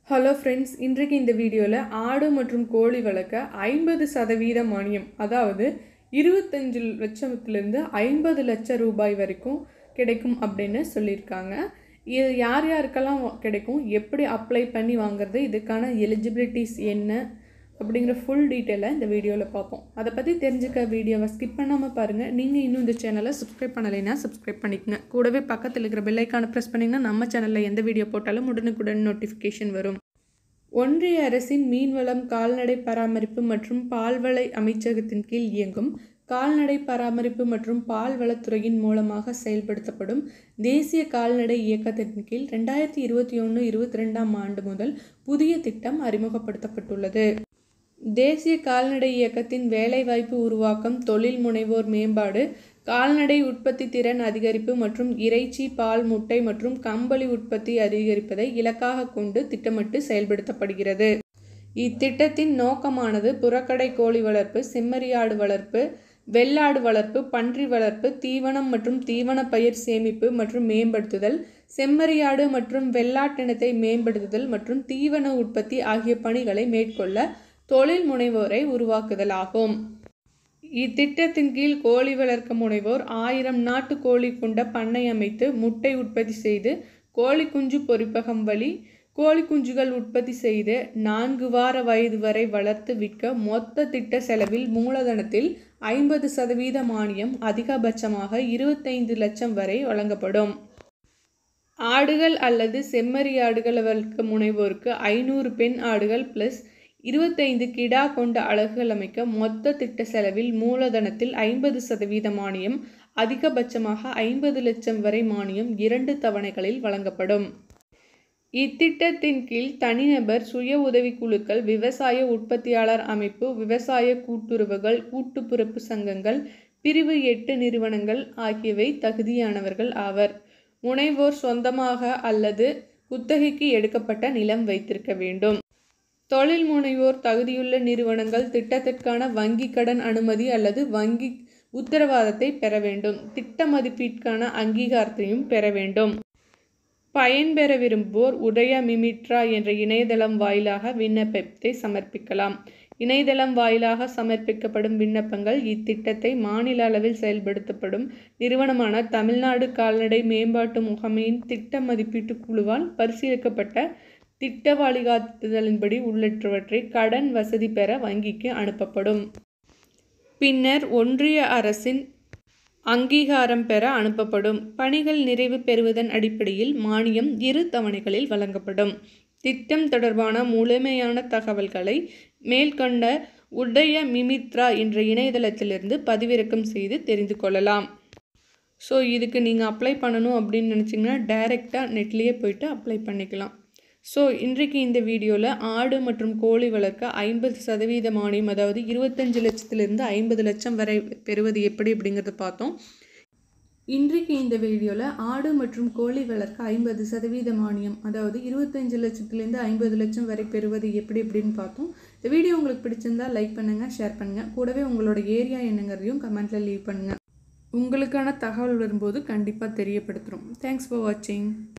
hello friends இன்றைக்கு இந்த வீடியோவில் ஆடு மற்றும் கோழி வளர்க்க ஐம்பது சதவீத மானியம் அதாவது இருபத்தஞ்சு லட்சத்துலேருந்து ஐம்பது லட்சம் ரூபாய் வரைக்கும் கிடைக்கும் அப்படின்னு சொல்லியிருக்காங்க இது யார் யாருக்கெல்லாம் வா- கிடைக்கும் எப்படி அப்ளை பண்ணி வாங்குறது இதுக்கான எலிஜிபிலிட்டிஸ் என்ன அப்படிங்கிற ஃபுல் டீட்டெயிலை இந்த வீடியோவில் பார்ப்போம் அதை பற்றி தெரிஞ்சுக்க வீடியோவை ஸ்கிப் பண்ணாமல் பாருங்கள் நீங்கள் இன்னும் இந்த சேனலை சப்ஸ்கிரைப் பண்ணலைன்னா சப்ஸ்கிரைப் பண்ணிக்கங்க கூடவே பக்கத்தில் இருக்கிற பெல் ஐக்கானை ப்ரெஸ் பண்ணிங்கன்னா நம்ம சேனலில் எந்த வீடியோ போட்டாலும் உடனுக்குடன் நோட்டிஃபிகேஷன் வரும் ஒன்றிய அரசின் மீன்வளம் கால்நடை பராமரிப்பு மற்றும் பால்வளை அமைச்சகத்தின் கீழ் இயங்கும் கால்நடை பராமரிப்பு மற்றும் பால்வளத்துறையின் மூலமாக செயல்படுத்தப்படும் தேசிய கால்நடை இயக்கத்தின் கீழ் ரெண்டாயிரத்தி இருபத்தி ஒன்று இருபத்தி ரெண்டாம் ஆண்டு முதல் புதிய திட்டம் அறிமுகப்படுத்தப்பட்டுள்ளது தேசிய கால்நடை இயக்கத்தின் வேலைவாய்ப்பு உருவாக்கம் தொழில் முனைவோர் மேம்பாடு கால்நடை உற்பத்தி திறன் அதிகரிப்பு மற்றும் இறைச்சி பால் முட்டை மற்றும் கம்பளி உற்பத்தி அதிகரிப்பதை இலக்காக கொண்டு திட்டமிட்டு செயல்படுத்தப்படுகிறது இத்திட்டத்தின் நோக்கமானது புறக்கடை கோழி வளர்ப்பு செம்மறியாடு வளர்ப்பு வெள்ளாடு வளர்ப்பு பன்றி வளர்ப்பு தீவனம் மற்றும் தீவன பயிர் சேமிப்பு மற்றும் மேம்படுத்துதல் செம்மறியாடு மற்றும் வெள்ளாட்டினத்தை மேம்படுத்துதல் மற்றும் தீவன உற்பத்தி ஆகிய பணிகளை மேற்கொள்ள தொழில் முனைவோரை உருவாக்குதல் ஆகும் இத்திட்டத்தின் கீழ் கோழி வளர்க்க முனைவோர் ஆயிரம் நாட்டு கோழி கொண்ட பண்ணை அமைத்து முட்டை உற்பத்தி செய்து கோழி குஞ்சு பொரிப்பகம் வழி கோழி குஞ்சுகள் உற்பத்தி செய்து நான்கு வார வயது வரை வளர்த்து விற்க மொத்த திட்ட செலவில் மூலதனத்தில் ஐம்பது சதவீத மானியம் அதிகபட்சமாக இருபத்தைந்து லட்சம் வரை வழங்கப்படும் ஆடுகள் அல்லது செம்மறி ஆடுகள் வளர்க்க முனைவோருக்கு ஐநூறு பெண் ஆடுகள் பிளஸ் இருபத்தைந்து கிடா கொண்ட அலகுகள் அமைக்க மொத்த திட்ட செலவில் மூலதனத்தில் ஐம்பது சதவீத மானியம் அதிகபட்சமாக ஐம்பது லட்சம் வரை மானியம் இரண்டு தவணைகளில் வழங்கப்படும் இத்திட்டத்தின் கீழ் தனிநபர் சுய உதவிக்குழுக்கள் விவசாய உற்பத்தியாளர் அமைப்பு விவசாய கூட்டுறவுகள் கூட்டுப்புறப்பு சங்கங்கள் பிரிவு எட்டு நிறுவனங்கள் ஆகியவை தகுதியானவர்கள் ஆவர் முனைவோர் சொந்தமாக அல்லது குத்தகைக்கு எடுக்கப்பட்ட நிலம் வைத்திருக்க வேண்டும் தொழில் முனைவோர் தகுதியுள்ள நிறுவனங்கள் திட்டத்திற்கான வங்கி கடன் அனுமதி அல்லது வங்கி உத்தரவாதத்தை பெற வேண்டும் திட்ட மதிப்பீட்டுக்கான அங்கீகாரத்தையும் பெற வேண்டும் பயன்பெற விரும்புவோர் உதயா மிமிட்ரா என்ற இணையதளம் வாயிலாக விண்ணப்பத்தை சமர்ப்பிக்கலாம் இணையதளம் வாயிலாக சமர்ப்பிக்கப்படும் விண்ணப்பங்கள் இத்திட்டத்தை மாநில அளவில் செயல்படுத்தப்படும் நிறுவனமான தமிழ்நாடு கால்நடை மேம்பாட்டு முகமையின் திட்ட மதிப்பீட்டு குழுவால் பரிசீலிக்கப்பட்ட திட்ட வழிகாட்டுதலின்படி உள்ளற்றவற்றை கடன் வசதி பெற வங்கிக்கு அனுப்பப்படும் பின்னர் ஒன்றிய அரசின் அங்கீகாரம் பெற அனுப்பப்படும் பணிகள் நிறைவு பெறுவதன் அடிப்படையில் மானியம் இரு தவணைகளில் வழங்கப்படும் திட்டம் தொடர்பான முழுமையான தகவல்களை மேற்கொண்ட உதய மிமித்ரா என்ற இணையதளத்திலிருந்து பதிவிறக்கம் செய்து தெரிந்து கொள்ளலாம் ஸோ இதுக்கு நீங்கள் அப்ளை பண்ணணும் அப்படின்னு நினச்சிங்கன்னா டைரெக்டாக நெட்லேயே போயிட்டு அப்ளை பண்ணிக்கலாம் ஸோ இன்றைக்கு இந்த வீடியோவில் ஆடு மற்றும் கோழி வளர்க்க ஐம்பது சதவீத மானியம் அதாவது இருபத்தஞ்சு லட்சத்திலிருந்து ஐம்பது லட்சம் வரை பெறுவது எப்படி அப்படிங்கிறத பார்த்தோம் இன்றைக்கு இந்த வீடியோவில் ஆடு மற்றும் கோழி வளர்க்க ஐம்பது சதவீத மானியம் அதாவது இருபத்தஞ்சு லட்சத்துலேருந்து ஐம்பது லட்சம் வரை பெறுவது எப்படி அப்படின்னு பார்த்தோம் இந்த வீடியோ உங்களுக்கு பிடிச்சிருந்தா லைக் பண்ணுங்கள் ஷேர் பண்ணுங்கள் கூடவே உங்களோட ஏரியா என்னங்கிறதையும் கமெண்ட்டில் லீவ் பண்ணுங்கள் உங்களுக்கான தகவல் வரும்போது கண்டிப்பாக தெரியப்படுத்துகிறோம் தேங்க்ஸ் ஃபார் வாட்சிங்